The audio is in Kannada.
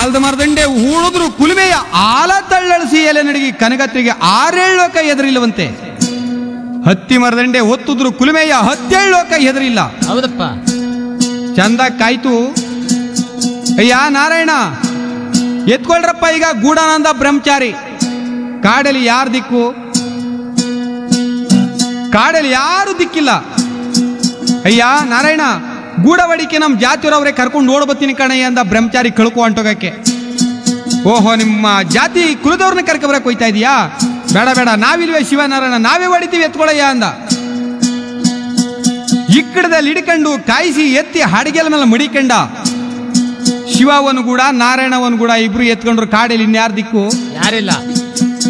ಆಲ್ದ ಮರದಂಡೆ ಹೂಳಿದ್ರು ಕುಲುಮೆಯ ಆಲ ತಳ್ಳಳಿಸಿ ಎಲೆ ನಡಿಗೆ ಕನಗತ್ರಿಗೆ ಆರೇಳೋಕ ಎದುರಿಲ್ಲವಂತೆ ಹತ್ತಿ ಮರದಂಡೆ ಒತ್ತುದ್ರು ಕುಲುಮೆಯ ಹತ್ತೇಳೋಕ ಎದುರಿಲ್ಲ ಹೌದಪ್ಪ ಚಂದ ಕಾಯ್ತು ಅಯ್ಯ ನಾರಾಯಣ ಎತ್ಕೊಳ್ರಪ್ಪ ಈಗ ಗೂಢಾನಂದ ಬ್ರಹ್ಮಚಾರಿ ಕಾಡಲ್ಲಿ ಯಾರು ದಿಕ್ಕು ಕಾಡಲ್ಲಿ ಯಾರು ದಿಕ್ಕಿಲ್ಲ ಅಯ್ಯ ನಾರಾಯಣ ಗೂಢವಡಿಕೆ ನಮ್ಮ ಜಾತಿಯವರವ್ರೆ ಕರ್ಕೊಂಡು ನೋಡ್ಬತ್ತೀನಿ ಕಣಯ್ಯ ಅಂದ ಬ್ರಹ್ಮಚಾರಿ ಕಳ್ಕೊ ಹೊಂಟೋಗಕ್ಕೆ ಓಹೋ ನಿಮ್ಮ ಜಾತಿ ಕುಲದವ್ರನ್ನ ಕರ್ಕೊಬರಕ್ ಹೋಯ್ತಾ ಇದೀಯಾ ಬೇಡ ಬೇಡ ನಾವಿಲ್ವೇ ಶಿವನಾರಾಯಣ ನಾವೇ ಹೊಡಿತೀವಿ ಎತ್ಕೊಳಯ್ಯ ಅಂದ ಇಕ್ಕಡದಲ್ಲಿ ಹಿಡ್ಕೊಂಡು ಕಾಯಿಸಿ ಎತ್ತಿ ಹಡಗೆಲ ಮೇಲೆ ಮಡಿಕಂಡ ಶಿವವನು ಕೂಡ ನಾರಾಯಣವನು ಕೂಡ ಇಬ್ರು ಎತ್ಕೊಂಡ್ರು ಕಾಡಲ್ಲಿ ಇನ್ಯಾರ ದಿಕ್ಕು ಯಾರಿಲ್ಲ